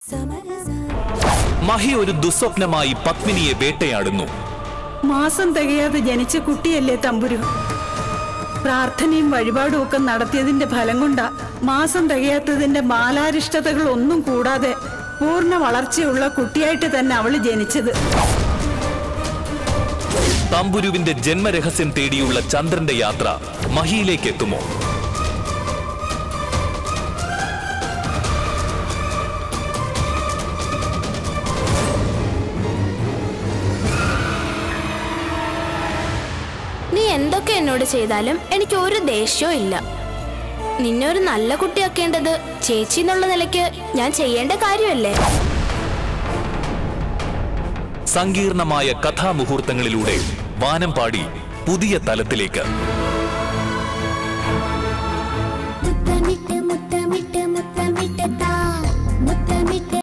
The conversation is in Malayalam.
മഹി ഒരു ദുസ്വപ്നമായി പത്മിനിയെ വേട്ടയാടുന്നു മാസം തികയാതെ ജനിച്ച കുട്ടിയല്ലേ തമ്പുരു പ്രാർത്ഥനയും വഴിപാടും ഒക്കെ നടത്തിയതിന്റെ ഫലം കൊണ്ടാ മാസം തികയാത്തതിന്റെ മാലാരിഷ്ടതകൾ ഒന്നും കൂടാതെ പൂർണ്ണ വളർച്ചയുള്ള കുട്ടിയായിട്ട് തന്നെ അവള് ജനിച്ചത് തമ്പുരുവിന്റെ ജന്മരഹസ്യം തേടിയുള്ള ചന്ദ്രന്റെ യാത്ര മഹിയിലേക്ക് എത്തുമോ നീ എന്തൊക്കെ എന്നോട് ചെയ്താലും എനിക്ക് ഒരു ദേഷ്യവും ഇല്ല നിന്നെ ഒരു നല്ല കുട്ടിയാക്കേണ്ടത് ചേച്ചി എന്നുള്ള നിലയ്ക്ക് ഞാൻ ചെയ്യേണ്ട കാര്യമല്ലേ സങ്കീർണമായ കഥാമുഹൂർത്തങ്ങളിലൂടെ വാനം പാടി പുതിയ തലത്തിലേക്ക്